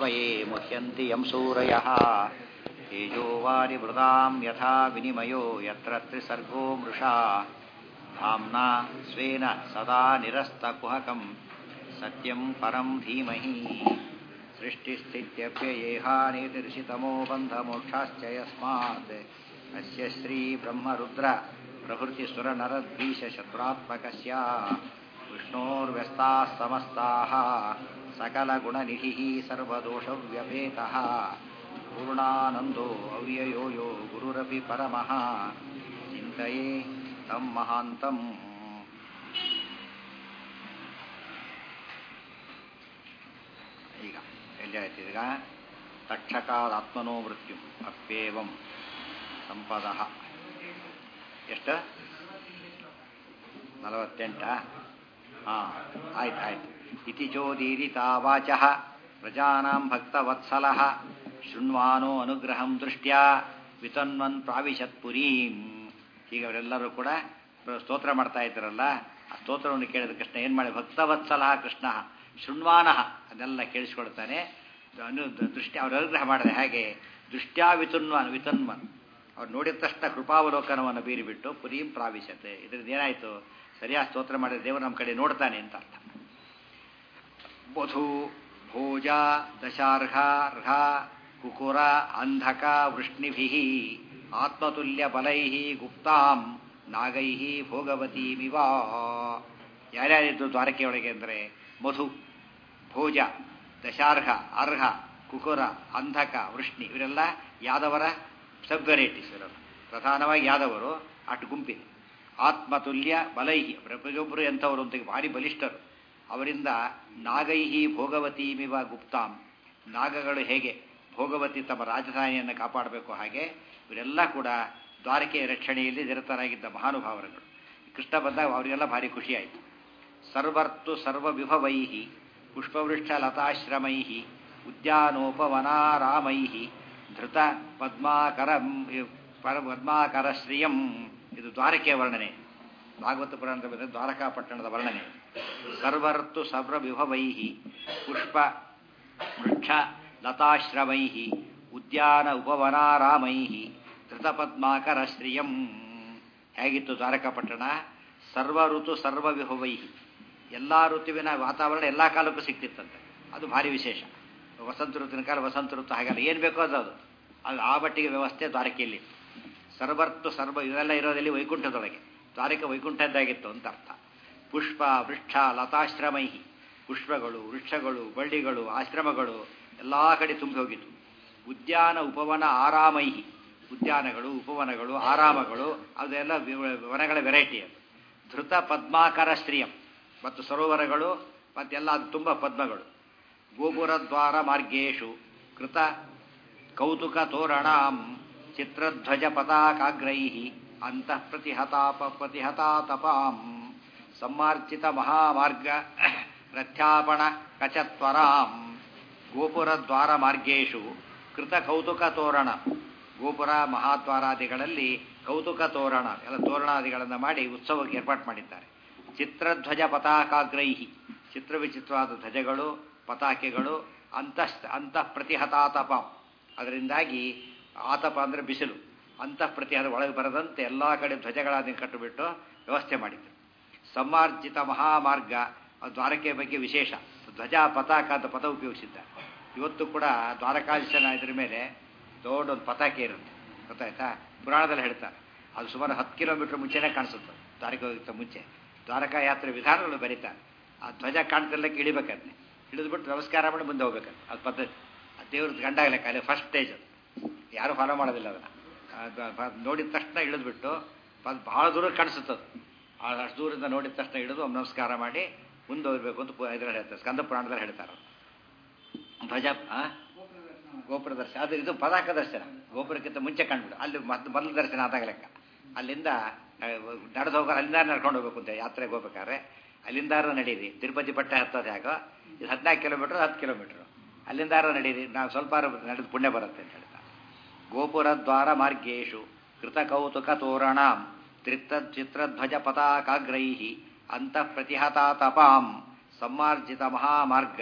समये मुह्यन्ति यं सूरयः तेजोवारिवृदां यथा विनिमयो यत्र त्रिसर्गो मृषा धाम्ना स्वेन सदा निरस्तकुहकं सत्यं परं धीमहि सृष्टिस्थित्यप्ययेहानितिर्षितमो बन्धमोक्षाश्च यस्मात् अस्य श्रीब्रह्मरुद्र प्रभृतिसुरनरद्वीषशत्रुरात्मकस्य विष्णोर्व्यस्ताः समस्ताः सकलगुणनिधिः सर्वदोषव्यपेतः पूर्णानन्दो अव्ययो यो गुरुरपि परमः चिन्तये तं महान्तम् ಈಗ ಎಲ್ಲಿ ಆಯ್ತು ಈಗ ತಕ್ಷಕಾದಾತ್ಮನೋ ಮೃತ್ಯು ಅಪ್ಯೇವಂ ಸಂಪದ ಎಷ್ಟು ನಲವತ್ತೆಂಟ ಹಾಂ ಆಯ್ತು ಆಯ್ತು ಇತಿ ಚೋದೀರಿತಾ ವಾಚ ಪ್ರಜಾನಾಂ ಭಕ್ತವತ್ಸಲ ಶೃಣ್ವಾನೋ ಅನುಗ್ರಹಂ ದೃಷ್ಟ್ಯಾ ವಿತನ್ವನ್ ಪ್ರಾವಿಶತ್ ಪುರೀಂ ಈಗ ಅವರೆಲ್ಲರೂ ಕೂಡ ಸ್ತೋತ್ರ ಮಾಡ್ತಾ ಇದ್ದಾರಲ್ಲ ಆ ಸ್ತೋತ್ರವನ್ನು ಕೇಳಿದ ಕೃಷ್ಣ ಏನು ಮಾಡಿ ಭಕ್ತವತ್ಸಲ ಕೃಷ್ಣ ಶೃಣ್ವಾನ ಅದೆಲ್ಲ ಕೇಳಿಸ್ಕೊಳ್ತಾನೆ ಅನು ದೃಷ್ಟಿ ಅವ್ರ ಅನುಗ್ರಹ ಮಾಡಿದೆ ಹಾಗೆ ದೃಷ್ಟ್ಯಾ ವಿತನ್ವನ್ ವಿತನ್ವನ್ ಅವ್ರು ನೋಡಿದ ತಕ್ಷಣ ಕೃಪಾವಲೋಕನವನ್ನು ಬೀರಿಬಿಟ್ಟು ಪುರೀಂ ಪ್ರಾವಿಶತೆ ಇದರಿಂದ ಏನಾಯಿತು ಸರಿಯಾಗಿ ಸ್ತೋತ್ರ ಮಾಡಿದ ದೇವರು ನಮ್ಮ ಕಡೆ ನೋಡ್ತಾನೆ ಅಂತ ಅರ್ಥ ಮಧು ಭೋಜ ದಶಾರ್ಹ ಅರ್ಹ ಕುಕುರ ಅಂಧಕ ವೃಷ್ಣಿಭಿ ಆತ್ಮತುಲ್ಯ ಬಲೈ ಗುಪ್ತಾಂ ನಾಗೈ ಭೋಗವತೀಮಿವ ಯಾರ್ಯಾರಿದ್ದು ದ್ವಾರಕೆಯೊಳಗೆ ಅಂದರೆ ಮಧು ಭೋಜ ದಶಾರ್ಹ ಅರ್ಹ ಕುಕುರ ಅಂಧಕ ವೃಷ್ಣಿ ಇವರೆಲ್ಲ ಯಾದವರ ಸಬ್ ವೆರೈಟೀಸ್ ಇರೋದು ಪ್ರಧಾನವಾಗಿ ಯಾದವರು ಅಷ್ಟು ಗುಂಪಿದೆ ಆತ್ಮತುಲ್ಯ ಬಲೈಹಿ ಪ್ರತಿಯೊಬ್ಬರು ಎಂಥವರು ಅಂತ ಭಾರಿ ಬಲಿಷ್ಠರು ಅವರಿಂದ ನಾಗೈಹಿ ಭೋಗವತೀಮಿವ ಗುಪ್ತಾಂ ನಾಗಗಳು ಹೇಗೆ ಭೋಗವತಿ ತಮ್ಮ ರಾಜಧಾನಿಯನ್ನು ಕಾಪಾಡಬೇಕು ಹಾಗೆ ಇವರೆಲ್ಲ ಕೂಡ ದ್ವಾರಕೆಯ ರಕ್ಷಣೆಯಲ್ಲಿ ನಿರತರಾಗಿದ್ದ ಮಹಾನುಭಾವರುಗಳು ಕೃಷ್ಣ ಬಂದಾಗ ಅವರಿಗೆಲ್ಲ ಭಾರಿ ಖುಷಿಯಾಯಿತು ಸರ್ವರ್ತು ಸರ್ವವಿಭವೈ ಪುಷ್ಪವೃಕ್ಷ ಲತಾಶ್ರಮೈ ಉದ್ಯಾನೋಪವನಾರಾಮೈ ಧೃತ ಪದ್ಮಾಕರ ಪದ್ಮಾಕರ ಶ್ರಿಯಂ ಇದು ದ್ವಾರಕೆಯ ವರ್ಣನೆ ಭಾಗವತ ಪುರಾಣದ ಬಂದ ದ್ವಾರಕಾ ಪಟ್ಟಣದ ವರ್ಣನೆ ಸರ್ವರ್ತು ಸರ್ವವಿಭವೈ ಪುಷ್ಪ ವೃಕ್ಷ ಲತಾಶ್ರಮೈ ಉದ್ಯಾನ ಉಪವನಾರಾಮೈ ಧೃತಪದ್ಮಾಕರ ಶ್ರಿಯಂ ಹೇಗಿತ್ತು ದ್ವಾರಕಾ ಪಟ್ಟಣ ಸರ್ವ ಋತು ಸರ್ವ ವಿಭವೈ ಎಲ್ಲ ಋತುವಿನ ವಾತಾವರಣ ಎಲ್ಲ ಕಾಲಕ್ಕೂ ಸಿಕ್ತಿತ್ತಂತೆ ಅದು ಭಾರಿ ವಿಶೇಷ ವಸಂತ ಋತುವಿನ ಕಾಲ ವಸಂತ ಋತು ಹಾಗೆಲ್ಲ ಏನು ಬೇಕೋ ಅದು ಅದು ಅದು ಆ ಮಟ್ಟಿಗೆ ವ್ಯವಸ್ಥೆ ದ್ವಾರಕೆಯಲ್ಲಿ ಸರ್ವರ್ತು ಸರ್ವ ಇವೆಲ್ಲ ಇರೋದಲ್ಲಿ ವೈಕುಂಠದೊಳಗೆ ದ್ವಾರಕೆ ವೈಕುಂಠದ್ದಾಗಿತ್ತು ಅಂತ ಅರ್ಥ ಪುಷ್ಪ ವೃಕ್ಷ ಲತಾಶ್ರಮೈ ಪುಷ್ಪಗಳು ವೃಕ್ಷಗಳು ಬಳ್ಳಿಗಳು ಆಶ್ರಮಗಳು ಎಲ್ಲ ಕಡೆ ತುಂಬಿ ಹೋಗಿತ್ತು ಉದ್ಯಾನ ಉಪವನ ಆರಾಮೈ ಉದ್ಯಾನಗಳು ಉಪವನಗಳು ಆರಾಮಗಳು ಅದೆಲ್ಲ ವನಗಳ ವೆರೈಟಿ ಅದು ಧೃತ ಪದ್ಮಾಕರ ಶ್ರೀಯಂ ಮತ್ತು ಸರೋವರಗಳು ಮತ್ತೆಲ್ಲ ಅದು ತುಂಬ ಪದ್ಮಗಳು ಗೋಪುರದ್ವಾರ ಮಾರ್ಗೇಶು ಕೃತ ಕೌತುಕ ತೋರಣಾಂ ಚಿತ್ರಧ್ವಜ ಪತಾಕಾಗ್ರೈ ಅಂತಃ ಪ್ರತಿಹತಾಪ ಪ್ರತಿಹತಾತಪಾಂ ಸಮ್ಮಾರ್ಜಿತ ಮಹಾಮಾರ್ಗ ರಥ್ಯಾಪಣ ಕಚತ್ವರಾಂ ಗೋಪುರದ್ವಾರ ಮಾರ್ಗೇಶು ಕೃತ ಕೌತುಕ ತೋರಣ ಗೋಪುರ ಮಹಾದ್ವಾರಾದಿಗಳಲ್ಲಿ ಕೌತುಕ ತೋರಣ ಎಲ್ಲ ತೋರಣಾದಿಗಳನ್ನು ಮಾಡಿ ಉತ್ಸವಕ್ಕೆ ಏರ್ಪಾಡು ಮಾಡಿದ್ದಾರೆ ಚಿತ್ರಧ್ವಜ ಪತಾಕಾಗ್ರೈಹಿ ಚಿತ್ರವಿಚಿತ್ರವಾದ ಧ್ವಜಗಳು ಪತಾಕೆಗಳು ಅಂತಃ ಅಂತಃ ಪ್ರತಿಹತಾತಪ ಅದರಿಂದಾಗಿ ಆತಪ ಅಂದರೆ ಬಿಸಿಲು ಅಂತಃ ಪ್ರತಿಹತ ಒಳಗೆ ಬರದಂತೆ ಎಲ್ಲ ಕಡೆ ಧ್ವಜಗಳಾದ ಕಟ್ಟುಬಿಟ್ಟು ವ್ಯವಸ್ಥೆ ಮಾಡಿದ್ರು ಸಮ್ಮಾರ್ಜಿತ ಮಹಾಮಾರ್ಗ ದ್ವಾರಕೆಯ ಬಗ್ಗೆ ವಿಶೇಷ ಧ್ವಜ ಪತಾಕ ಅಂತ ಪದ ಉಪಯೋಗಿಸಿದ್ದಾರೆ ಇವತ್ತು ಕೂಡ ದ್ವಾರಕಾಧೀಶನ ಇದ್ರ ಮೇಲೆ ದೊಡ್ಡ ಒಂದು ಪತಾಕೆ ಇರುತ್ತೆ ಗೊತ್ತಾಯ್ತಾ ಪುರಾಣದಲ್ಲಿ ಹೇಳ್ತಾರೆ ಅದು ಸುಮಾರು ಹತ್ತು ಕಿಲೋಮೀಟ್ರ್ ಮುಂಚೆನೇ ಕಾಣಿಸುತ್ತೆ ದ್ವಾರಕೆ ಹೋಗಿತ್ತ ಮುಂಚೆ ದ್ವಾರಕಾ ಯಾತ್ರೆ ವಿಧಾನಗಳು ಬರೀತಾರೆ ಆ ಧ್ವಜ ಕಾಣ್ತಿರ್ಲಿಕ್ಕೆ ಇಳಿಬೇಕಂತೆ ಹಿಡಿದ್ಬಿಟ್ಟು ನಮಸ್ಕಾರ ಮಾಡಿ ಮುಂದೆ ಹೋಗ್ಬೇಕಂತೆ ಅದು ಪದ್ಧತಿ ಅದು ದೇವ್ರದ್ದು ಗಂಡಾಗಲಿಕ್ಕೆ ಅಲ್ಲಿ ಫಸ್ಟ್ ಸ್ಟೇಜ್ ಅದು ಯಾರು ಫಾಲೋ ಮಾಡೋದಿಲ್ಲ ಅದನ್ನು ನೋಡಿದ ತಕ್ಷಣ ಇಳಿದ್ಬಿಟ್ಟು ಅದು ಭಾಳ ದೂರ ಕಾಣಿಸುತ್ತದು ಅಷ್ಟು ದೂರದಿಂದ ನೋಡಿದ ತಕ್ಷಣ ಹಿಡಿದು ನಮಸ್ಕಾರ ಮಾಡಿ ಮುಂದೆ ಹೋಗ್ಬೇಕು ಅಂತ ಇದರಲ್ಲಿ ಹೇಳ್ತಾರೆ ಸ್ಕಂದ ಪುರಾಣದಲ್ಲಿ ಹೇಳ್ತಾರೆ ಧ್ವಜ ಗೋಪುರ ದರ್ಶನ ಅದು ಇದು ಪದಾಕ ದರ್ಶನ ಗೋಪುರಕ್ಕಿಂತ ಮುಂಚೆ ಕಂಡುಬಿಡು ಅಲ್ಲಿ ಮತ್ತೆ ಮೊದಲು ದರ್ಶನ ಆದಾಗ ಲೆಕ್ಕ ಅಲ್ಲಿಂದ ನಡೆದು ಹೋಗೋ ಅಲ್ಲಿಂದ ನಡ್ಕೊಂಡು ಹೋಗ್ಬೇಕು ಅಂತ ಯಾತ್ರೆಗೆ ಹೋಗ್ಬೇಕಾದ್ರೆ ಅಲ್ಲಿಂದಾರ ನಡೀರಿ ತಿರುಪತಿ ಪಟ್ಟೆ ಹತ್ತೋದು ಹೇಗೋ ಇದು ಹದಿನಾಲ್ಕು ಕಿಲೋಮೀಟ್ರ್ ಹತ್ತು ಕಿಲೋಮೀಟ್ರು ಅಲ್ಲಿಂದಾರ ನಡೀರಿ ನಾವು ಸ್ವಲ್ಪ ನಡೆದು ಪುಣ್ಯ ಬರುತ್ತೆ ಅಂತ ಹೇಳ್ತಾರೆ ಗೋಪುರ ದ್ವಾರ ಮಾರ್ಗೇಶು ಕೃತ ಕೌತುಕ ತೋರಣಾಂ ತ್ರಿತ್ತ ಚಿತ್ರಧ್ವಜ ಪತಾಕಾಗ್ರೈ ಅಂತಃ ಪ್ರತಿಹತಾತಪಾಂ ಸಮ್ಮಾರ್ಜಿತ ಮಹಾಮಾರ್ಗ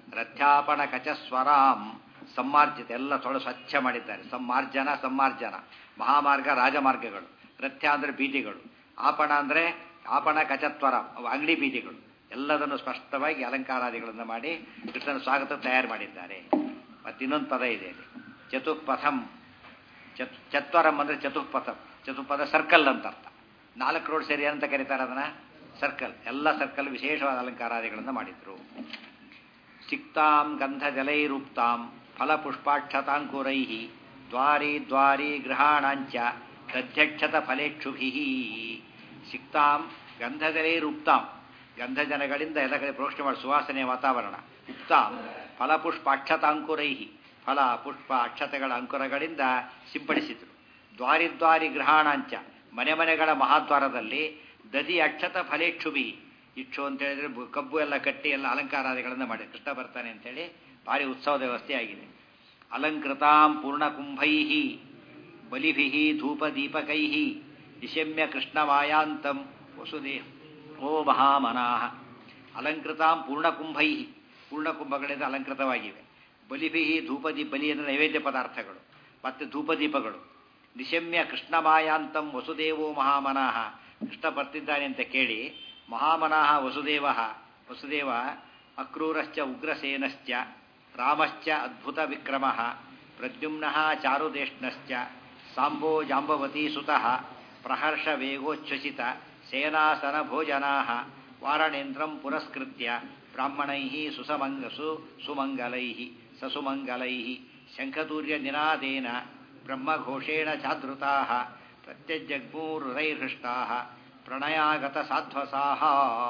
ರಥ್ಯಾಪಣ ಕಚಸ್ವರಾಂ ಸಮ್ಮಾರ್ಜಿತ ಎಲ್ಲ ತೊಳೆ ಸ್ವಚ್ಛ ಮಾಡಿದ್ದಾರೆ ಸಮ್ಮಾರ್ಜನ ಸಮ್ಮಾರ್ಜನ ಮಹಾಮಾರ್ಗ ರಾಜಮಾರ್ಗಗಳು ರಥ್ಯ ಅಂದರೆ ಬೀದಿಗಳು ಆಪಣ ಅಂದರೆ ಆಪಣ ಕಚತ್ವರ ಅವು ಅಂಗಡಿ ಬೀದಿಗಳು ಎಲ್ಲದನ್ನು ಸ್ಪಷ್ಟವಾಗಿ ಅಲಂಕಾರಾದಿಗಳನ್ನು ಮಾಡಿ ಕೃಷ್ಣನ ಸ್ವಾಗತ ತಯಾರು ಮಾಡಿದ್ದಾರೆ ಮತ್ತು ಇನ್ನೊಂದು ಪದ ಇದೆ ಇಲ್ಲಿ ಚತುಃಪಥಂ ಚತ್ ಚತ್ವರಂ ಅಂದರೆ ಚತುಃಪಥಂ ಚತುಃಪಥ ಸರ್ಕಲ್ ಅಂತ ಅರ್ಥ ನಾಲ್ಕು ರೋಡ್ ಸೇರಿ ಅಂತ ಕರೀತಾರೆ ಅದನ್ನ ಸರ್ಕಲ್ ಎಲ್ಲ ಸರ್ಕಲ್ ವಿಶೇಷವಾದ ಅಲಂಕಾರಾದಿಗಳನ್ನು ಮಾಡಿದ್ರು ಸಿಕ್ತಾಂ ಗಂಧಜಲೈರುಕ್ತಾಂ ಫಲಪುಷ್ಪಾಕ್ಷತಾಂಕುರೈ ದ್ವಾರಿ ದ್ವಾರಿ ಗೃಹಾಣಾಂಚ ತಧ್ಯಕ್ಷತ ಫಲೇಕ್ಷುಭಿ ಸಿಕ್ತಾಂ ಗಂಧಜಲೈರುಕ್ತಾಂ ಗಂಧಜನಗಳಿಂದ ಎಲ್ಲ ಕಡೆ ಪ್ರೋಕ್ಷಣೆ ಮಾಡಿ ಸುವಾಸನೆಯ ವಾತಾವರಣ ಉಕ್ತಾಂ ಫಲಪುಷ್ಪಾಕ್ಷತಾಂಕುರೈ ಫಲ ಪುಷ್ಪ ಅಕ್ಷತೆಗಳ ಅಂಕುರಗಳಿಂದ ಸಿಂಪಡಿಸಿದರು ದ್ವಾರಿ ದ್ವಾರಿ ಗೃಹಾಣಾಂಚ ಮನೆ ಮನೆಗಳ ಮಹಾದ್ವಾರದಲ್ಲಿ ದದಿ ಅಕ್ಷತ ಫಲೇಕ್ಷುಭಿ ಇಕ್ಷು ಅಂತ ಹೇಳಿದ್ರೆ ಬು- ಕಬ್ಬು ಎಲ್ಲ ಕಟ್ಟಿ ಎಲ್ಲ ಅಲಂಕಾರಾದಿಗಳನ್ನು ಮಾಡಿ ಕೃಷ್ಣ ಬರ್ತಾನೆ ಅಂತೇಳಿ ಭಾರಿ ಉತ್ಸವದ ವ್ಯವಸ್ಥೆ ಆಗಿದೆ ಅಲಂಕೃತಾಂ ಪೂರ್ಣಕುಂಭೈ ಬಲಿಭಿ ಧೂಪದೀಪಕೈ ನಿಶಮ್ಯ ಕೃಷ್ಣಮಾಯಾಂತಂ ವಸುದೇ ಓ ಮಹಾಮನಾಹ ಅಲಂಕೃತಾಂ ಪೂರ್ಣಕುಂಭೈ ಪೂರ್ಣಕುಂಭಗಳಿಂದ ಅಲಂಕೃತವಾಗಿವೆ ಬಲಿಭಿ ಧೂಪದಿ ಬಲಿ ಅಂದರೆ ನೈವೇದ್ಯ ಪದಾರ್ಥಗಳು ಮತ್ತು ಧೂಪದೀಪಗಳು ನಿಶಮ್ಯ ಕೃಷ್ಣಮಾಯಾಂತಂ ವಸುದೇವೋ ಮಹಾಮನಾಹ ಕೃಷ್ಣ ಬರ್ತಿದ್ದಾನೆ ಅಂತ ಕೇಳಿ ಮಹಾಮನಾಹ ವಸುದೇವ ವಸುದೇವ ಅಕ್ರೂರಶ್ಚ ಉಗ್ರಸೇನಶ್ಚ ರಾಮಶ್ಚ ಅದ್ಭುತ ವಿಕ್ರಮ ಪ್ರದ್ಯುಮ್ನ ಚಾರುದೇಷ್ಣಶ್ಚ ಸಾಂಬೋ ಜಾಂಬವತಿ ಸುತಃ ಪ್ರಹರ್ಷ ವೇಗೋಚ್ಛ್ವಸಿತ ಸೇನಾಸನ ಭೋಜನಾ ವಾರಣೇಂದ್ರಂ ಪುರಸ್ಕೃತ್ಯ ಬ್ರಾಹ್ಮಣೈ ಸುಸಮಂಗ ಸು ಸುಮಂಗಲೈ ಸಸುಮಂಗಲೈ ಶಂಖತೂರ್ಯ ನಿನಾದೇನ ಬ್ರಹ್ಮಘೋಷೇಣ ಚಾದೃತಾ ಪ್ರತ್ಯಜಗ್ಮೂರ್ಹೃಷ್ಟಾ ಪ್ರಣಯಾಗತ ಸಾಧ್ವಸಾಹ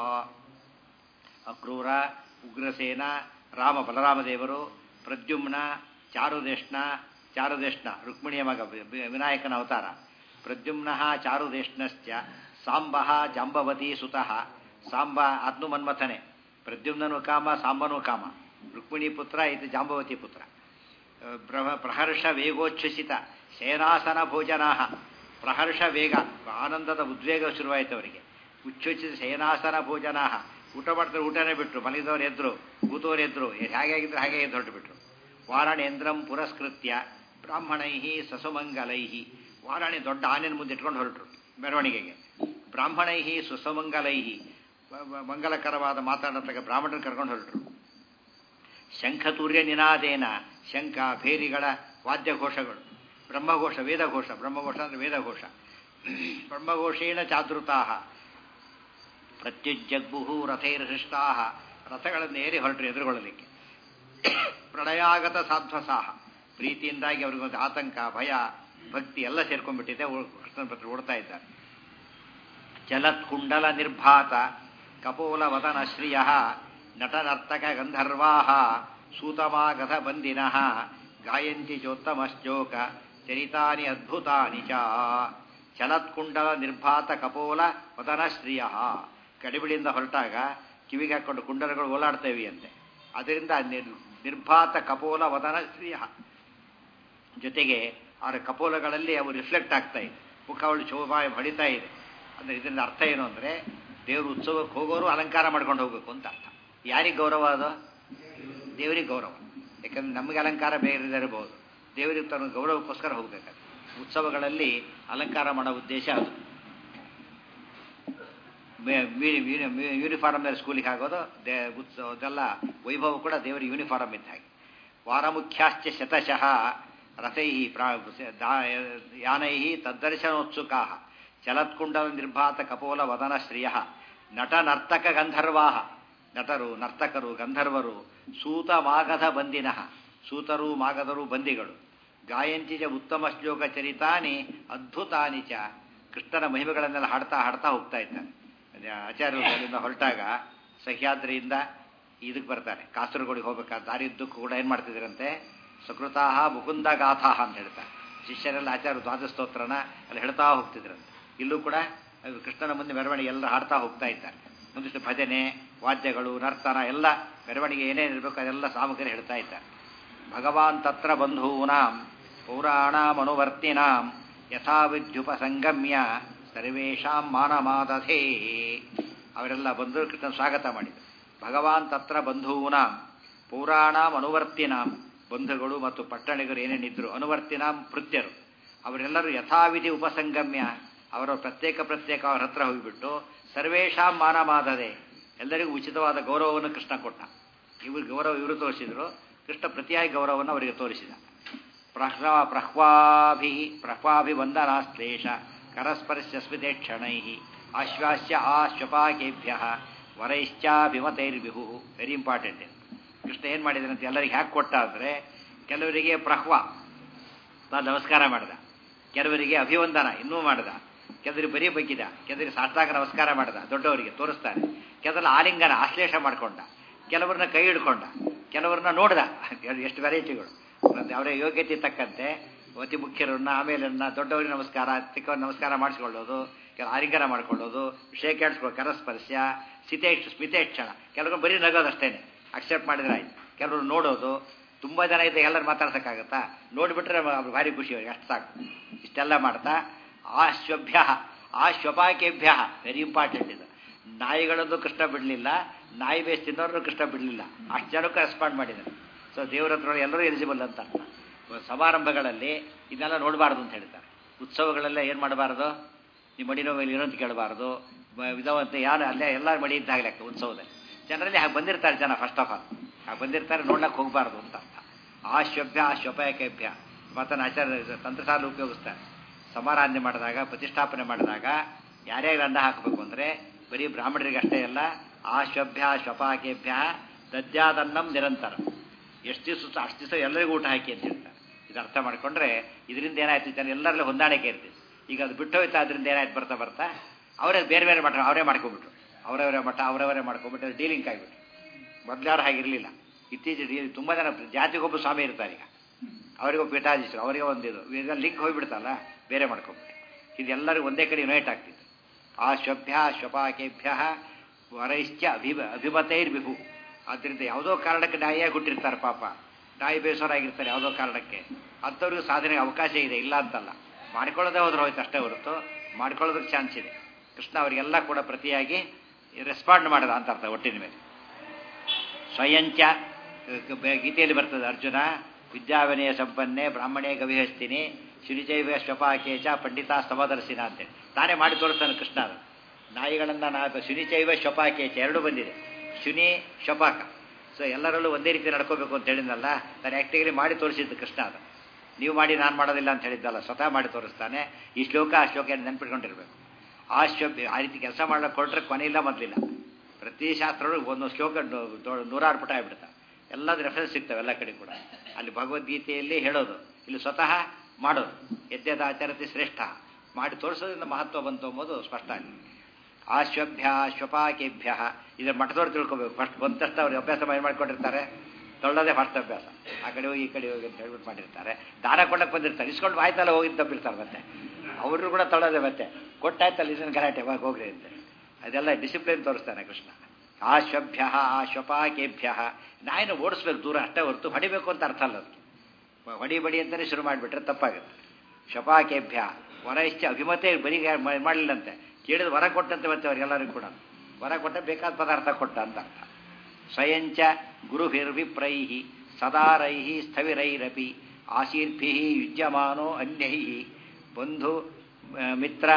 ಅಕ್ರೂರ ಉಗ್ರಸೇನ ರಾಮ ಬಲರಾಮದೇವರು ಪ್ರದ್ಯುಮ್ನ ಚಾರುದೇಷ್ಣ ಚಾರುದೇಷ್ಣ ರುಕ್ಮಿಣಿಯ ಮಗ ವಿ- ವಿ- ವಿನಾಯಕನ ಅವತಾರ ಪ್ರದ್ಯುಮ್ನ ಚಾರುದೇಷ್ಣಶ್ಚ ಸಾಂಬ ಜಾಂಬವತಿ ಸುತಃ ಸಾಂಬ ಆತ್ನು ಮನ್ಮಥನೆ ಪ್ರದ್ಯುಮ್ನನು ಕಾಮ ಸಾಂಬನು ಕಾಮ ರುಕ್ಮಿಣಿ ಪುತ್ರ ಇದು ಜಾಂಬವತಿ ಪುತ್ರ ಬ್ರಹ ಪ್ರಹರ್ಷ ವೇಗೋಚ್ಛ್ವಸಿತ ಸೇನಾಸನ ಭೋಜನಾ ಪ್ರಹರ್ಷ ವೇಗ ಆನಂದದ ಉದ್ವೇಗ ಶುರುವಾಯಿತು ಅವರಿಗೆ ಉಚ್ಛ್ವಸಿತ ಸೇನಾಸನ ಭೋಜನಾ ಊಟ ಮಾಡ್ತಾರೆ ಊಟನೇ ಬಿಟ್ಟರು ಮಲಗಿದವರು ಎದ್ರು ಕೂತವರು ಎದ್ರು ಹೇಗೆ ಆಗಿದ್ರು ಹಾಗೆ ಎದ್ದು ಹೊರಟು ಬಿಟ್ರು ವಾರಣೇಂದ್ರಂ ಪುರಸ್ಕೃತ್ಯ ಬ್ರಾಹ್ಮಣೈ ಸಸುಮಂಗಲೈ ವಾರಾಣಿ ದೊಡ್ಡ ಆನೆನ ಮುಂದೆ ಇಟ್ಕೊಂಡು ಹೊರಟರು ಮೆರವಣಿಗೆಗೆ ಬ್ರಾಹ್ಮಣೈ ಸುಸಮಂಗಲೈ ಮ- ಮ- ಮಂಗಲಕರವಾದ ಮಾತಾಡತಕ್ಕ ಬ್ರಾಹ್ಮಣರನ್ನು ಕರ್ಕೊಂಡು ಹೊರಟರು ಶಂಖತೂರ್ಯ ನಿನಾದೇನ ಶಂಖ ಭೇರಿಗಳ ವಾದ್ಯಘೋಷಗಳು ಬ್ರಹ್ಮಘೋಷ ವೇದಘೋಷ ಬ್ರಹ್ಮಘೋಷ ಅಂದರೆ ವೇದಘೋಷ ಬ್ರಹ್ಮಘೋಷೇಣ ಚಾದೃತಾ ಪ್ರತ್ಯುಜ್ಜಗ್ಬುಹು ರಥೈರ್ಹೃಷ್ಟಾ ರಥಗಳನ್ನು ಏರಿ ಹೊರಟರು ಎದುರುಗೊಳ್ಳಲಿಕ್ಕೆ ಪ್ರಣಯಾಗತ ಸಾಧ್ವಸಾಹ ಪ್ರೀತಿಯಿಂದಾಗಿ ಅವ್ರಿಗೊಂದು ಆತಂಕ ಭಯ ಭಕ್ತಿ ಎಲ್ಲ ಸೇರ್ಕೊಂಡ್ಬಿಟ್ಟಿದೆ ಓ- ಕೃಷ್ಣನ ಪತ್ರ ಓಡ್ತಾ ಇದ್ದಾರೆ ಜಲತ್ಕುಂಡಲ ನಿರ್ಭಾತ ಕಪೋಲ ವದನ ಶ್ರಿಯ ನಟನರ್ತಕ ಗಂಧರ್ವಾ ಸೂತಮಾಗತ ಬಂದಿನ ಗಾಯಂತಿ ಚೋತ್ತಮಶ್ಚೋಕ ಚರಿತಾನಿ ಅದ್ಭುತಾನಿ ಚ ಚಲತ್ಕುಂಡಲ ನಿರ್ಭಾತ ಕಪೋಲ ವದನ ಶ್ರಿಯ ಕಡಿಬಿಡಿಯಿಂದ ಹೊರಟಾಗ ಕಿವಿಗೆ ಹಾಕೊಂಡು ಕುಂಡಲಗಳು ಓಲಾಡ್ತೇವೆ ಅಂತೆ ಅದರಿಂದ ನಿರ್ ನಿರ್ಭಾತ ಕಪೋಲ ವದನ ಶ್ರಿಯ ಜೊತೆಗೆ ಅವರ ಕಪೋಲಗಳಲ್ಲಿ ಅವು ರಿಫ್ಲೆಕ್ಟ್ ಆಗ್ತಾ ಇದೆ ಮುಖ ಅವಳು ಶೋಭಾ ಹೊಡಿತಾ ಇದೆ ಅಂದರೆ ಇದರಿಂದ ಅರ್ಥ ಏನು ಅಂದರೆ ದೇವ್ರ ಉತ್ಸವಕ್ಕೆ ಹೋಗೋರು ಅಲಂಕಾರ ಮಾಡ್ಕೊಂಡು ಹೋಗ್ಬೇಕು ಅಂತ ಅರ್ಥ ಯಾರಿಗೆ ಗೌರವ ಅದು ದೇವರಿಗೆ ಗೌರವ ಯಾಕಂದ್ರೆ ನಮಗೆ ಅಲಂಕಾರ ಬೇರೆ ಇರಬಹುದು ದೇವರಿಗೆ ತನ್ನ ಗೌರವಕ್ಕೋಸ್ಕರ ಹೋಗ್ಬೇಕಾದ್ರೆ ಉತ್ಸವಗಳಲ್ಲಿ ಅಲಂಕಾರ ಮಾಡೋ ಉದ್ದೇಶ ಅದು ಯೂನಿಫಾರ್ಮ್ ಮೇಲೆ ಸ್ಕೂಲಿಗೆ ಆಗೋದು ದೇ ಉತ್ಸವ ಅದೆಲ್ಲ ವೈಭವ ಕೂಡ ದೇವರ ಯೂನಿಫಾರ್ಮ್ ಇದ್ದ ಹಾಗೆ ವಾರಮುಖ್ಯಾಶ್ಚ ಶತಶಃ ರಥೈ ಪ್ರಾ ದಾ- ಯಾನೈ ತದ್ದರ್ಶನೋತ್ಸುಕಾ ಚಲತ್ಕುಂಡಲ ನಿರ್ಭಾತ ಕಪೋಲ ವದನ ಶ್ರಿಯ ನಟ ನರ್ತಕ ಗಂಧರ್ವಾ ನಟರು ನರ್ತಕರು ಗಂಧರ್ವರು ಸೂತ ಮಾಗಧ ಬಂದಿನಃ ಸೂತರು ಮಾಗಧರು ಬಂದಿಗಳು ಗಾಯಂಚಿಜ ಉತ್ತಮ ಶ್ಲೋಕ ಚರಿತಾನಿ ಅದ್ಭುತಾನಿ ಚ ಕೃಷ್ಣನ ಮಹಿಮೆಗಳನ್ನೆಲ್ಲ ಹಾಡ್ತಾ ಹಾಡ್ತಾ ಹೋಗ್ತಾ ಇದ್ದಾನೆ ಅದೇ ಆಚಾರ್ಯರು ಅಲ್ಲಿಂದ ಹೊರಟಾಗ ಸಹ್ಯಾದ್ರಿಯಿಂದ ಇದಕ್ಕೆ ಬರ್ತಾರೆ ಕಾಸರಗೋಡಿಗೆ ಹೋಗ್ಬೇಕಾದ ದಾರಿ ಉದ್ದಕ್ಕೂ ಕೂಡ ಏನು ಮಾಡ್ತಿದ್ರಂತೆ ಸಕೃತಾಹ ಮುಕುಂದ ಗಾಥಾಹ ಅಂತ ಹೇಳ್ತಾರೆ ಶಿಷ್ಯರೆಲ್ಲ ಆಚಾರ್ಯ ದ್ವಾದಸ್ತೋತ್ರನ ಅಲ್ಲಿ ಹೇಳ್ತಾ ಹೋಗ್ತಿದ್ರಂತೆ ಇಲ್ಲೂ ಕೂಡ ಅದು ಕೃಷ್ಣನ ಮುಂದೆ ಮೆರವಣಿಗೆ ಎಲ್ಲ ಹಾಡ್ತಾ ಹೋಗ್ತಾ ಇದ್ದಾರೆ ಒಂದಿಷ್ಟು ಭಜನೆ ವಾದ್ಯಗಳು ನರ್ತನ ಎಲ್ಲ ಮೆರವಣಿಗೆ ಏನೇನು ಇರಬೇಕು ಅದೆಲ್ಲ ಸಾಮಗ್ರಿ ಹೇಳ್ತಾ ಇದ್ದಾರೆ ಭಗವಾನ್ ತತ್ರ ಬಂಧೂನಾಂ ಪೌರಾಣಾಮನುವರ್ತಿನಾಂ ಯಥಾ ವಿದ್ಯುಪಸಂಗಮ್ಯ ಸರ್ವೇಷಾಂ ಮಾನಮಾದಧೇ ಅವರೆಲ್ಲ ಬಂದು ಕೃಷ್ಣನ ಸ್ವಾಗತ ಮಾಡಿದರು ಭಗವಾನ್ ತತ್ರ ಬಂಧೂನಾಂ ಪೌರಾಣಾಂ ಅನುವರ್ತಿನಾಂ ಬಂಧುಗಳು ಮತ್ತು ಪಟ್ಟಣಿಗರು ಏನೇನಿದ್ರು ಅನುವರ್ತಿನಾಂ ಭೃತ್ಯರು ಅವರೆಲ್ಲರೂ ಯಥಾವಿಧಿ ಉಪಸಂಗಮ್ಯ ಅವರ ಪ್ರತ್ಯೇಕ ಪ್ರತ್ಯೇಕ ಅವರ ಹತ್ರ ಹೋಗಿಬಿಟ್ಟು ಸರ್ವೇಶಾಂ ಮಾನಮಾದದೆ ಎಲ್ಲರಿಗೂ ಉಚಿತವಾದ ಗೌರವವನ್ನು ಕೃಷ್ಣ ಕೊಟ್ಟ ಇವರು ಗೌರವ ಇವರು ತೋರಿಸಿದ್ರು ಕೃಷ್ಣ ಪ್ರತಿಯಾಗಿ ಗೌರವವನ್ನು ಅವರಿಗೆ ತೋರಿಸಿದ ಪ್ರಹ್ವ ಪ್ರಹ್ವಾಭಿ ಪ್ರಹ್ವಾಭಿವಂದನಾಶ್ಲೇಷ ಕರಸ್ಪರ್ಶ ಸ್ಮಿತೆ ಕ್ಷಣೈ ಆಶ್ವಾಸ್ಯ ಆಶ್ವಪಾಕೇಭ್ಯ ವರೈಶ್ಚಾಭಿಮತೈರ್ವಿಹು ವೆರಿ ಇಂಪಾರ್ಟೆಂಟ್ ಕೃಷ್ಣ ಏನು ಮಾಡಿದಾನೆ ಅಂತ ಎಲ್ಲರಿಗೆ ಹ್ಯಾಕ್ ಕೊಟ್ಟ ಅಂದರೆ ಕೆಲವರಿಗೆ ಪ್ರಹ್ವ ನಾನು ನಮಸ್ಕಾರ ಮಾಡ್ದ ಕೆಲವರಿಗೆ ಅಭಿವಂದನ ಇನ್ನೂ ಮಾಡ್ದ ಕೆಲವರಿಗೆ ಬರೀ ಬಗ್ಗಿದ ಕೆಲವರಿಗೆ ಸಾಷ್ಟಾಗ ನಮಸ್ಕಾರ ಮಾಡ್ದ ದೊಡ್ಡವರಿಗೆ ತೋರಿಸ್ತಾನೆ ಕೆಲವರಲ್ಲಿ ಆಲಿಂಗನ ಆಶ್ಲೇಷ ಮಾಡ್ಕೊಂಡ ಕೆಲವ್ರನ್ನ ಕೈ ಹಿಡ್ಕೊಂಡ ಕೆಲವ್ರನ್ನ ನೋಡ್ದ ಎಷ್ಟು ವೆರೈಟಿಗಳು ಅವರ ಯೋಗ್ಯತೆ ತಕ್ಕಂತೆ ಅತಿ ಮುಖ್ಯರನ್ನ ಆಮೇಲೆ ದೊಡ್ಡವರಿಗೆ ನಮಸ್ಕಾರ ಚಿಕ್ಕವ್ರ ನಮಸ್ಕಾರ ಮಾಡಿಸ್ಕೊಳ್ಳೋದು ಕೆಲ ಆಲಿಂಗನ ಮಾಡ್ಕೊಳ್ಳೋದು ವಿಷಯ ಕೇಳಿಸ್ಕೊಳ್ಳೋ ಕರಸ್ಪರ್ಶ ಸಿತೇಕ್ಷ ಸ್ಮಿತೇಕ್ಷಣ ಕೆಲವರು ಬರೀ ನಗೋದಷ್ಟೇನೆ ಅಕ್ಸೆಪ್ಟ್ ಮಾಡಿದ್ರೆ ಆಯ್ತು ಕೆಲವರು ನೋಡೋದು ತುಂಬ ಜನ ಇದೆ ಎಲ್ಲರೂ ಮಾತಾಡ್ಸೋಕ್ಕಾಗತ್ತಾ ನೋಡಿಬಿಟ್ರೆ ಭಾರಿ ಖುಷಿ ಅವ್ರಿಗೆ ಅಷ್ಟು ಸಾಕು ಇಷ್ಟೆಲ್ಲ ಮಾಡ್ತಾ ಆಶ್ವಭ್ಯ ಆಶ್ವಪಾಕೇಭ್ಯ ವೆರಿ ಇಂಪಾರ್ಟೆಂಟ್ ಇದು ನಾಯಿಗಳದ್ದು ಕೃಷ್ಣ ಬಿಡಲಿಲ್ಲ ನಾಯಿ ಬೇಸ್ ತಿನ್ನೋರು ಕೃಷ್ಣ ಬಿಡಲಿಲ್ಲ ಅಷ್ಟು ಜನಕ್ಕೂ ರೆಸ್ಪಾಂಡ್ ಮಾಡಿದ್ದಾರೆ ಸೊ ದೇವರ ಹತ್ರ ಎಲ್ಲರೂ ಎಲಿಜಿಬಲ್ ಅಂತ ಅರ್ಥ ಸಮಾರಂಭಗಳಲ್ಲಿ ಇದನ್ನೆಲ್ಲ ನೋಡಬಾರ್ದು ಅಂತ ಹೇಳ್ತಾರೆ ಉತ್ಸವಗಳೆಲ್ಲ ಏನು ಮಾಡಬಾರ್ದು ನೀವು ಮಡಿನೋ ಮೇಲೆ ಏನೋ ಅಂತ ಕೇಳಬಾರ್ದು ವಿಧವಂತ ಯಾರು ಅಲ್ಲೇ ಎಲ್ಲ ಮಡಿ ಇದ್ದಾಗ ಲೆಕ್ಕ ಉತ್ಸವದಲ್ಲಿ ಜನರಲ್ಲಿ ಹಾಗೆ ಬಂದಿರ್ತಾರೆ ಜನ ಫಸ್ಟ್ ಆಫ್ ಆಲ್ ಹಾಗೆ ಬಂದಿರ್ತಾರೆ ನೋಡ್ಲಕ್ಕೆ ಹೋಗಬಾರ್ದು ಅಂತ ಅರ್ಥ ಆಶ್ವಭ್ಯ ಆಶ್ವಪಾಯಕೇಭ್ಯ ಮಾತನ್ನು ಆಚಾರ್ಯ ತಂತ್ರಸಾಲ ಉಪಯೋಗಿಸ್ತಾರೆ ಸಮಾರಾಧನೆ ಮಾಡಿದಾಗ ಪ್ರತಿಷ್ಠಾಪನೆ ಮಾಡಿದಾಗ ಯಾರ್ಯಾರು ಅನ್ನ ಹಾಕಬೇಕು ಅಂದರೆ ಬರೀ ಬ್ರಾಹ್ಮಣರಿಗೆ ಅಷ್ಟೇ ಅಲ್ಲ ಆಶ್ವಭ್ಯ ಶ್ವಪಾಕೇಭ್ಯ ದದ್ಯಾದನ್ನಂ ನಿರಂತರ ಎಷ್ಟು ದಿವಸ ಅಷ್ಟು ದಿವಸ ಎಲ್ಲರಿಗೂ ಊಟ ಹಾಕಿ ಅಂತ ಹೇಳ್ತಾರೆ ಇದು ಅರ್ಥ ಮಾಡಿಕೊಂಡ್ರೆ ಇದರಿಂದ ಏನಾಯ್ತು ಜನ ಎಲ್ಲರಲ್ಲೂ ಹೊಂದಾಣಿಕೆ ಇರ್ತಿತ್ತು ಈಗ ಅದು ಬಿಟ್ಟು ಹೋಯ್ತು ಅದರಿಂದ ಏನಾಯ್ತು ಬರ್ತಾ ಬರ್ತಾ ಅವರೇ ಬೇರೆ ಬೇರೆ ಮಠ ಅವರೇ ಮಾಡ್ಕೊಂಡ್ಬಿಟ್ರು ಅವರವರೇ ಮಠ ಅವರವರೇ ಮಾಡ್ಕೊಂಡ್ಬಿಟ್ಟು ಡೀಲಿಂಗ್ ಆಗಿಬಿಟ್ರು ಮೊದಲಾರು ಹಾಗಿರಲಿಲ್ಲ ಇತ್ತೀಚೆಗೆ ತುಂಬ ಜನ ಜಾತಿಗೊಬ್ಬ ಸ್ವಾಮಿ ಇರ್ತಾರೆ ಈಗ ಅವರಿಗೊಬ್ಬ ಪೀಠಾಧೀಶರು ಅವರಿಗೆ ಒಂದಿದು ಈಗ ಲಿಂಕ್ ಹೋಗಿಬಿಡ್ತಲ್ಲ ಬೇರೆ ಮಾಡ್ಕೊಂಬಿಟ್ಟು ಇದೆಲ್ಲರಿಗೂ ಒಂದೇ ಕಡೆ ಯುನೈಟ್ ಆಗ್ತಿತ್ತು ಆ ಶ್ವಭ್ಯ ಶ್ವಪಾಕೇಭ್ಯ ವರೈಶ್ಚ ಅಭಿ ಅಭಿಮತೈರ್ವಿಭು ಆದ್ದರಿಂದ ಯಾವುದೋ ಕಾರಣಕ್ಕೆ ನಾಯಿಯಾಗಿ ಹುಟ್ಟಿರ್ತಾರೆ ಪಾಪ ನಾಯಿ ಬೇಸರಾಗಿರ್ತಾರೆ ಯಾವುದೋ ಕಾರಣಕ್ಕೆ ಅಂಥವ್ರಿಗೂ ಸಾಧನೆಗೆ ಅವಕಾಶ ಇದೆ ಇಲ್ಲ ಅಂತಲ್ಲ ಮಾಡ್ಕೊಳ್ಳೋದೇ ಹೋದ್ರೆ ಹೋಯ್ತು ಅಷ್ಟೇ ಹೊರತು ಮಾಡ್ಕೊಳ್ಳೋದಕ್ಕೆ ಚಾನ್ಸ್ ಇದೆ ಕೃಷ್ಣ ಅವರಿಗೆಲ್ಲ ಕೂಡ ಪ್ರತಿಯಾಗಿ ರೆಸ್ಪಾಂಡ್ ಮಾಡದ ಅಂತ ಅರ್ಥ ಒಟ್ಟಿನ ಮೇಲೆ ಸ್ವಯಂಚ ಗೀತೆಯಲ್ಲಿ ಬರ್ತದೆ ಅರ್ಜುನ ವಿದ್ಯಾವಿನಯ ಸಂಪನ್ನೆ ಬ್ರಾಹ್ಮಣೇ ಗವಿಹಸ್ತಿನಿ ಶುನಿಚೈವ ಶ್ವಪಾಕೇಚ ಪಂಡಿತ ಸಮದರ್ಶಿನ ಅಂತೇಳಿ ತಾನೇ ಮಾಡಿ ತೋರಿಸ್ತಾನೆ ಕೃಷ್ಣ ಅದು ನಾಯಿಗಳನ್ನು ನಾ ಶುನಿಚೈವ ಶ್ವಪಾಕೇಚ ಎರಡು ಬಂದಿದೆ ಶುನಿ ಶ್ವಪಾಕ ಸೊ ಎಲ್ಲರಲ್ಲೂ ಒಂದೇ ರೀತಿ ನಡ್ಕೋಬೇಕು ಅಂತ ಹೇಳಿದ್ನಲ್ಲ ನಾನು ಆ್ಯಕ್ಟಿಗಲಿ ಮಾಡಿ ತೋರಿಸಿದ್ದು ಕೃಷ್ಣ ಅದು ನೀವು ಮಾಡಿ ನಾನು ಮಾಡೋದಿಲ್ಲ ಅಂತ ಹೇಳಿದ್ದಲ್ಲ ಸ್ವತಃ ಮಾಡಿ ತೋರಿಸ್ತಾನೆ ಈ ಶ್ಲೋಕ ಆ ಶ್ಲೋಕ ನೆನ್ಪಿಟ್ಕೊಂಡಿರ್ಬೇಕು ಆ ಶ್ಲೋಕ ಆ ರೀತಿ ಕೆಲಸ ಮಾಡ್ಲಿಕ್ಕೆ ಕೊಟ್ಟರೆ ಕೊನೆಯಿಲ್ಲ ಮೊದಲಿಲ್ಲ ಪ್ರತಿ ಶಾಸ್ತ್ರಗಳು ಒಂದೊಂದು ಶ್ಲೋಕ ನೂರಾರು ಪುಟ ಆಗ್ಬಿಡ್ತಾರೆ ಎಲ್ಲದ ರೆಫರೆನ್ಸ್ ಸಿಗ್ತವೆ ಎಲ್ಲ ಕಡೆ ಕೂಡ ಅಲ್ಲಿ ಭಗವದ್ಗೀತೆಯಲ್ಲಿ ಹೇಳೋದು ಇಲ್ಲಿ ಸ್ವತಃ ಮಾಡೋದು ಯದ್ಯದ ಆಚರತಿ ಶ್ರೇಷ್ಠ ಮಾಡಿ ತೋರಿಸೋದ್ರಿಂದ ಮಹತ್ವ ಬಂತು ಎಂಬುದು ಸ್ಪಷ್ಟ ಆಗಿದೆ ಆಶ್ವಭ್ಯ ಶ್ವಪಾಕೇಭ್ಯ ಇದರ ಮಠದವ್ರು ತಿಳ್ಕೊಬೇಕು ಫಸ್ಟ್ ಬಂದ ತಕ್ಷಣ ಅವ್ರಿಗೆ ಅಭ್ಯಾಸ ಮಾಡಿ ಮಾಡ್ಕೊಂಡಿರ್ತಾರೆ ತೊಳ್ಳೋದೇ ಫಸ್ಟ್ ಅಭ್ಯಾಸ ಆ ಕಡೆ ಹೋಗಿ ಈ ಕಡೆ ಹೋಗಿ ಅಂತ ಹೇಳ್ಬಿಟ್ಟು ಮಾಡಿರ್ತಾರೆ ದಾನ ಕೊಡಕ್ಕೆ ಬಂದಿರ್ತಾರೆ ಇಸ್ಕೊಂಡು ಆಯ್ತಲ್ಲ ಹೋಗಿ ತಪ್ಪಿರ್ತಾರೆ ಮತ್ತೆ ಅವರು ಕೂಡ ತೊಳ್ಳೋದೆ ಮತ್ತೆ ಕೊಟ್ಟಾಯ್ತಲ್ಲ ಇದನ್ನು ಗಲಾಟೆ ಹೋಗ್ರಿ ಅಂತ ಅದೆಲ್ಲ ಡಿಸಿಪ್ಲಿನ್ ತೋರಿಸ್ತಾನೆ ಕೃಷ್ಣ ಆಶ್ವಭ್ಯ ಆಶ್ವಪಾಕೇಭ್ಯ ನಾಯಿನ ಓಡಿಸ್ಬೇಕು ದೂರ ಅಷ್ಟೇ ಹೊರತು ಹೊಡಿಬೇಕು ಅಂತ ಅರ್ಥ ಅಲ್ಲ ಅದಕ್ಕೆ ಹೊಡಿ ಬಡಿ ಅಂತಲೇ ಶುರು ಮಾಡಿಬಿಟ್ರೆ ತಪ್ಪಾಗುತ್ತೆ ಶಪಾಕೇಭ್ಯ ವರ ಇಷ್ಟ ಅಭಿಮತೆ ಬರೀ ಮಾಡಲಿಲ್ಲಂತೆ ಕೇಳಿದ ವರ ಕೊಟ್ಟಂತೆ ಮತ್ತೆ ಅವ್ರಿಗೆಲ್ಲರಿಗೂ ಕೂಡ ವರ ಕೊಟ್ಟ ಬೇಕಾದ ಪದಾರ್ಥ ಕೊಟ್ಟ ಅಂತ ಅರ್ಥ ಸ್ವಯಂಚ ಗುರುಭಿರ್ವಿಪ್ರೈ ಸದಾರೈ ಸ್ಥವಿರೈರಪಿ ಆಶೀರ್ಭಿ ಯುಜ್ಯಮಾನೋ ಅನ್ಯೈ ಬಂಧು ಮಿತ್ರ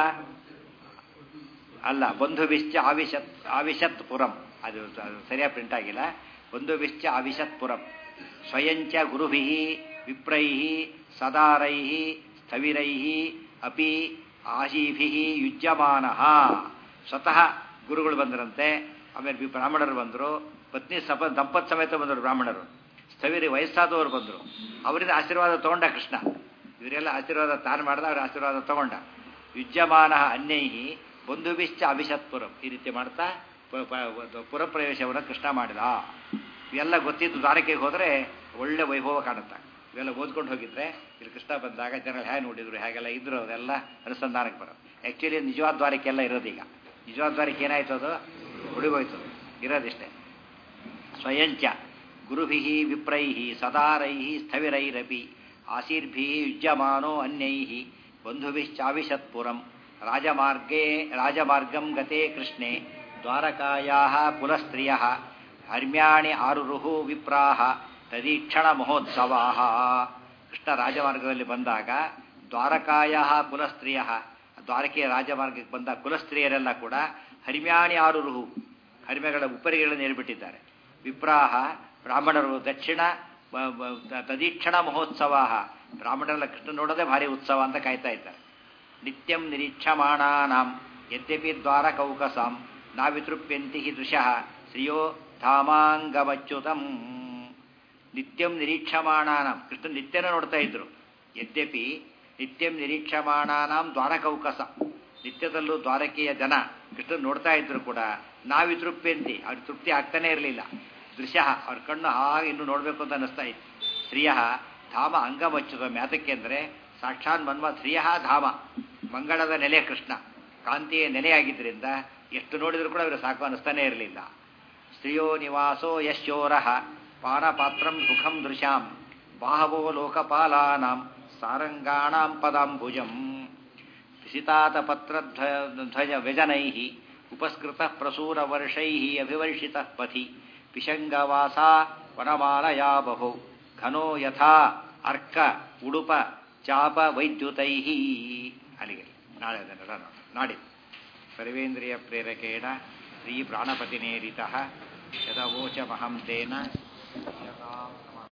ಅಲ್ಲ ಬಂಧುವಿಶ್ಚ ಆವಿಶತ್ ಆವಿಶತ್ ಪುರಂ ಅದು ಸರಿಯಾಗಿ ಪ್ರಿಂಟ್ ಆಗಿಲ್ಲ ಬಂಧುವಿಶ್ಚ ಆವಿಶತ್ ಪುರಂ ಸ್ವಯಂಚ ಗುರುಭಿ ವಿಪ್ರೈ ಸದಾರೈ ಸ್ಥವಿರೈ ಅಪಿ ಆಶೀಭಿ ಯುಜ್ಯಮಾನ ಸ್ವತಃ ಗುರುಗಳು ಬಂದರಂತೆ ಆಮೇಲೆ ಬ್ರಾಹ್ಮಣರು ಬಂದರು ಪತ್ನಿ ಸಪ ದಂಪತ್ ಸಮೇತ ಬಂದರು ಬ್ರಾಹ್ಮಣರು ಸ್ಥವಿರಿ ವಯಸ್ಸಾದವರು ಬಂದರು ಅವರಿಂದ ಆಶೀರ್ವಾದ ತಗೊಂಡ ಕೃಷ್ಣ ಇವರೆಲ್ಲ ಆಶೀರ್ವಾದ ತಾನು ಮಾಡ್ದ ಅವ್ರ ಆಶೀರ್ವಾದ ತಗೊಂಡ ಯುಜ್ಯಮಾನ ಅನ್ಯೈ ಬಂಧುವಿಶ್ಚ ಅಭಿಷತ್ಪುರಂ ಈ ರೀತಿ ಮಾಡ್ತಾ ಪುರಪ್ರವೇಶವನ್ನು ಕೃಷ್ಣ ಮಾಡಿದ ಇವೆಲ್ಲ ಗೊತ್ತಿದ್ದು ದ್ವಾರಕೆಗೆ ಹೋದರೆ ಒಳ್ಳೆ ವೈಭವ ಕಾಣುತ್ತೆ ಇವೆಲ್ಲ ಓದ್ಕೊಂಡು ಹೋಗಿದ್ರೆ ಇಲ್ಲಿ ಕೃಷ್ಣ ಬಂದಾಗ ಜನರು ಹೇಗೆ ನೋಡಿದ್ರು ಹೇಗೆಲ್ಲ ಇದ್ರು ಅದೆಲ್ಲ ಅನುಸಂಧಾನಕ್ಕೆ ಬರೋದು ಆ್ಯಕ್ಚುಲಿ ನಿಜವಾದ ದ್ವಾರಕೆ ಎಲ್ಲ ಇರೋದೀಗ ನಿಜವಾದ ದ್ವಾರಕೆ ಏನಾಯ್ತು ಅದು ಹುಡುಗೋಯ್ತು ಇರೋದಿಷ್ಟೇ ಸ್ವಯಂಚ ಗುರುಭಿ ವಿಪ್ರೈ ಸದಾರೈ ಸ್ಥವಿರೈರಪಿ ಆಶೀರ್ಭಿ ಯುಜ್ಯಮಾನೋ ಅನ್ಯೈ ಬಂಧುಭಿಶ್ಚಾವಿಶತ್ಪುರಂ ರಾಜಮಾರ್ಗೇ ರಾಜಮಾರ್ಗಂ ಗತೆ ಕೃಷ್ಣೆ ದ್ವಾರಕಾಯಾ ಕುಲಸ್ತ್ರಿಯ ಹರ್ಮ್ಯಾಣಿ ಆರುರುಹು ವಿಪ್ರಾಹ ತದೀಕ್ಷಣ ಮಹೋತ್ಸವಾ ಕೃಷ್ಣ ರಾಜಮಾರ್ಗದಲ್ಲಿ ಬಂದಾಗ ದ್ವಾರಕಾಯ ಕುಲಸ್ತ್ರೀಯ ದ್ವಾರಕೆಯ ರಾಜಮಾರ್ಗಕ್ಕೆ ಬಂದ ಕುಲಸ್ತ್ರೀಯರೆಲ್ಲ ಕೂಡ ಹರಿಮ್ಯಾಣಿ ಆರುರುಹು ಹರಿಮೆಗಳ ಉಪ್ಪರಿಗೆಗಳನ್ನು ಏರ್ಬಿಟ್ಟಿದ್ದಾರೆ ವಿಪ್ರಾಹ ಬ್ರಾಹ್ಮಣರು ದಕ್ಷಿಣ ಬ- ಬ- ತದೀಕ್ಷಣ ಮಹೋತ್ಸವ ಬ್ರಾಹ್ಮಣರೆಲ್ಲ ಕೃಷ್ಣ ನೋಡೋದೇ ಭಾರಿ ಉತ್ಸವ ಅಂತ ಕಾಯ್ತಾ ಇದ್ದಾರೆ ನಿತ್ಯಂ ನಿರೀಕ್ಷಮಾಣಾನಾಂ ಯದ್ಯಪಿ ದ್ವಾರಕೌಕಸಾಂ ನಾವಿತೃಪ್ಯಂತಿ ಹಿ ದೃಶಃ ಶ್ರಿಯೋ ಧಾಮಾಂಗಮಚ್ಯುತಂ ನಿತ್ಯಂ ನಿರೀಕ್ಷಮಾಣಾನಾಂ ಕೃಷ್ಣ ನಿತ್ಯನ ನೋಡ್ತಾ ಇದ್ರು ಯದ್ಯಪಿ ನಿತ್ಯಂ ನಿರೀಕ್ಷಮಾಣಾನಾಂ ದ್ವಾರಕೌಕಸ ನಿತ್ಯದಲ್ಲೂ ದ್ವಾರಕೆಯ ಜನ ಕೃಷ್ಣ ನೋಡ್ತಾ ಇದ್ರು ಕೂಡ ನಾವಿತೃಪ್ಯಂತಿ ಅವ್ರ ತೃಪ್ತಿ ಆಗ್ತಾನೆ ಇರಲಿಲ್ಲ ದೃಶ್ಯ ಅವ್ರ ಕಣ್ಣು ಹಾಗೆ ಇನ್ನು ನೋಡಬೇಕು ಅಂತ ಅನ್ನಿಸ್ತಾ ಇತ್ತು ಶ್ರಿಯ ಧಾಮ ಅಂಗಮಚ್ಚುತ ಮ್ಯಾತಕ್ಕೆ ಅಂದರೆ ಸಾಕ್ಷಾತ್ ಮನ್ಮ ಶ್ರಿಯ ಧಾಮ ಮಂಗಳದ ನೆಲೆ ಕೃಷ್ಣ ಕಾಂತಿಯ ನೆಲೆಯಾಗಿದ್ದರಿಂದ ಎಷ್ಟು ನೋಡಿದ್ರು ಕೂಡ ಅವರು ಸಾಕು ಅನ್ನಿಸ್ತಾನೆ ಇರಲಿಲ್ಲ ಸ್ತ್ರಿಯೋ ನಿವಾಸೋ ಯಶೋರ ಪಾನಪಾತ್ರಂ ಸುಖಂ ದೃಶಾಂ ಬಾಹವೋ ಲೋಕಪಾಲಾನಾಂ ಸಾರಂಗಾಣಾಂ ಪದಾಂಬುಜಂ ಸಿತಾತಪತ್ರಧ್ವಜ ವ್ಯಜನೈ ಉಪಸ್ಕೃತ ಪ್ರಸೂರವರ್ಷೈ ಅಭಿವರ್ಷಿತ ಪಥಿ ಪಿಶಂಗವಾಸಾ ವನಮಾಲಯಾ ಬಹು ಘನೋ ಯಥಾ ಅರ್ಕ ಉಡುಪ ಚಾಪ ವೈದ್ಯುತೈ ಅಲ್ಲಿಗೆ ನಾಳೆ ಅದನ್ನೆಲ್ಲ ನೋಡೋಣ ನಾಡಿ ಸರ್ವೇಂದ್ರಿಯ ಪ್ರೇರಕೇಣ ಶ್ರೀ ಪ್ರಾಣಪತಿನೇರಿತ ಯದವೋಚಮಹಂ ತೇನ ಯಥಾ